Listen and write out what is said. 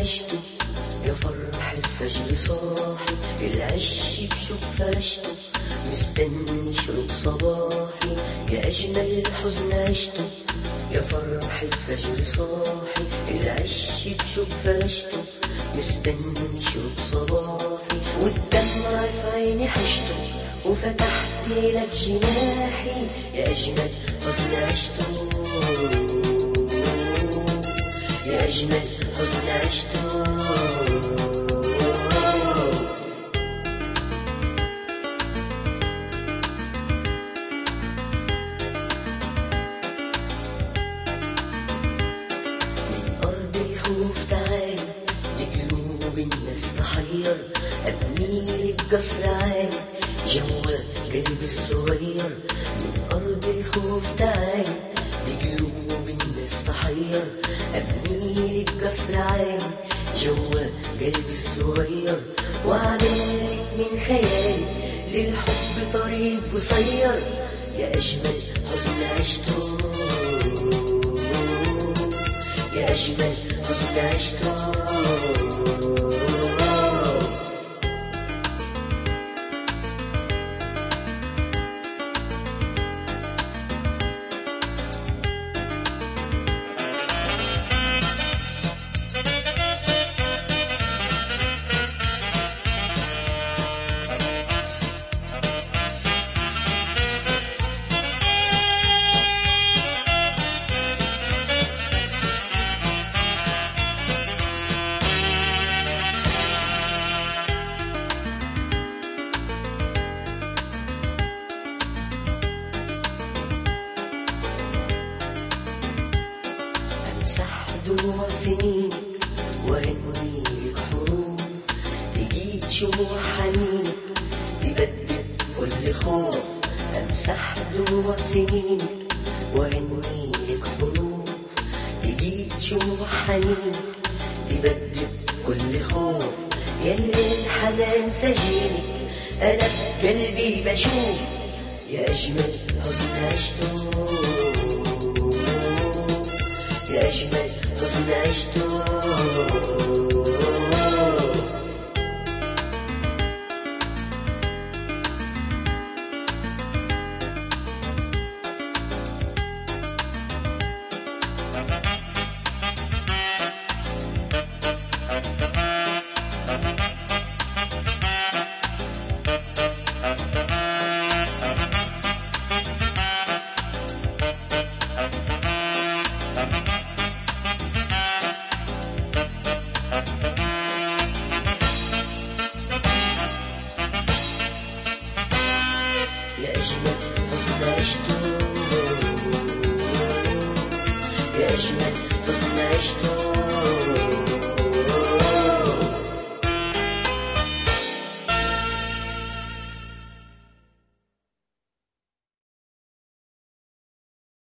عشته يا فرح الفجر صاحي العش بشوق فرشته مستني شروق صباحي يا أجمل حزن عشته يا فرح الفجر صاحي العش بشوق فرشته مستني شروق صباحي والدمع في عيني حشته وفتحت لك جناحي يا أجمل حزن عشته يا أجمل حزن عشته من أرض الخوف تعال لقلوب الناس تحير أبني لك قصر عالي جوا قلبي الصغير من أرض الخوف تعال لقلوب الناس تحير أبني لك قصر عالي جوا قلبي الصغير وأعمل لك من خيالي للحب طريق قصير يا أجمل حزن عشته يا أجمل حزن عشته أمسح دموع سنينك وأنوي لك حروف تجيب شموع حنينك تبدد كل خوف أمسح دموع سنينك وأنوي لك حروف تجيب شموع حنينك تبدد كل خوف يلي الحنان سجينك أنا بقلبي بشوف يا أجمل حزن عشته يا أجمل حزن عشته